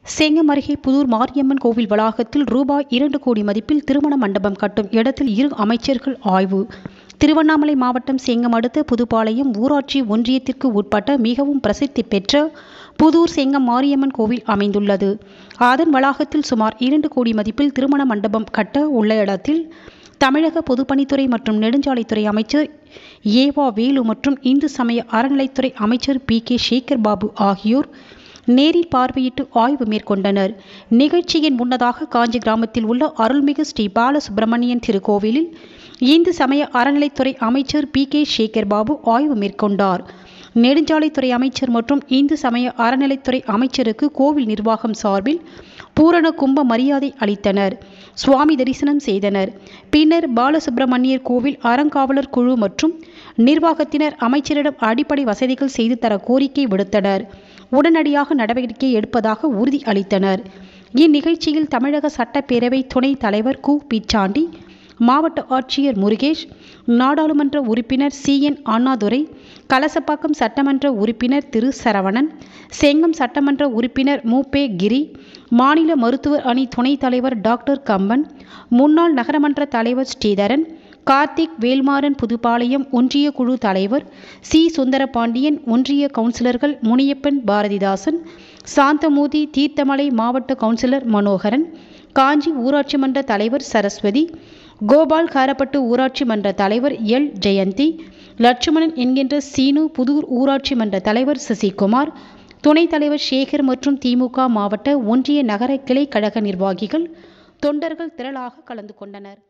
சேங்கம் அருகே புதூர் மாரியம்மன் கோவில் வளாகத்தில் ரூபாய் இரண்டு கோடி மதிப்பில் திருமண மண்டபம் கட்டும் இடத்தில் இரு அமைச்சர்கள் ஆய்வு திருவண்ணாமலை மாவட்டம் சேங்கம் அடுத்த புதுப்பாளையம் ஊராட்சி ஒன்றியத்திற்கு உட்பட்ட மிகவும் பிரசித்தி பெற்ற புதூர் சேங்கம் மாரியம்மன் கோவில் அமைந்துள்ளது அதன் வளாகத்தில் சுமார் இரண்டு கோடி மதிப்பில் திருமண மண்டபம் கட்ட உள்ள இடத்தில் தமிழக பொதுப்பணித்துறை மற்றும் நெடுஞ்சாலைத்துறை அமைச்சர் ஏவா வேலு மற்றும் இந்து சமய அறநிலைத்துறை அமைச்சர் பி கே சேகர் பாபு ஆகியோர் நேரில் பார்வையிட்டு ஆய்வு மேற்கொண்டனர் நிகழ்ச்சியின் முன்னதாக காஞ்சி கிராமத்தில் உள்ள அருள்மிகு ஸ்ரீ பாலசுப்பிரமணியன் திருக்கோவிலில் இந்து சமய அறநிலைத்துறை அமைச்சர் பி கே சேகர் பாபு ஆய்வு மேற்கொண்டார் நெடுஞ்சாலைத்துறை அமைச்சர் மற்றும் இந்து சமய அறநிலைத்துறை அமைச்சருக்கு கோவில் நிர்வாகம் சார்பில் பூரண கும்ப மரியாதை அளித்தனர் சுவாமி தரிசனம் செய்தனர் பின்னர் பாலசுப்பிரமணியர் கோவில் அறங்காவலர் குழு மற்றும் நிர்வாகத்தினர் அமைச்சரிடம் அடிப்படை வசதிகள் செய்து தர கோரிக்கை விடுத்தனர் உடனடியாக நடவடிக்கை எடுப்பதாக உறுதி அளித்தனர் இந்நிகழ்ச்சியில் தமிழக சட்டப்பேரவை துணைத் தலைவர் கு பிச்சாண்டி மாவட்ட ஆட்சியர் முருகேஷ் நாடாளுமன்ற உறுப்பினர் சி என் அண்ணாதுரை கலசப்பாக்கம் சட்டமன்ற உறுப்பினர் திரு சரவணன் செங்கம் சட்டமன்ற உறுப்பினர் மு பே கிரி மாநில மருத்துவர் அணி துணைத் தலைவர் டாக்டர் கம்பன் முன்னாள் நகரமன்ற தலைவர் ஸ்ரீதரன் கார்த்திக் வேல்மாறன் புதுப்பாளையம் ஒன்றிய குழு தலைவர் சி சுந்தரபாண்டியன் ஒன்றிய கவுன்சிலர்கள் முனியப்பன் பாரதிதாசன் சாந்தமூர்த்தி தீர்த்தமலை மாவட்ட கவுன்சிலர் மனோகரன் காஞ்சி ஊராட்சி மன்ற தலைவர் சரஸ்வதி கோபால் காரப்பட்டு ஊராட்சி மன்ற தலைவர் எல் ஜெயந்தி லட்சுமணன் என்கின்ற சீனு புதூர் ஊராட்சி மன்ற தலைவர் சசிகுமார் துணைத் தலைவர் சேகர் மற்றும் திமுக மாவட்ட ஒன்றிய நகர கிளை கழக நிர்வாகிகள் தொண்டர்கள் திரளாக கலந்து கொண்டனர்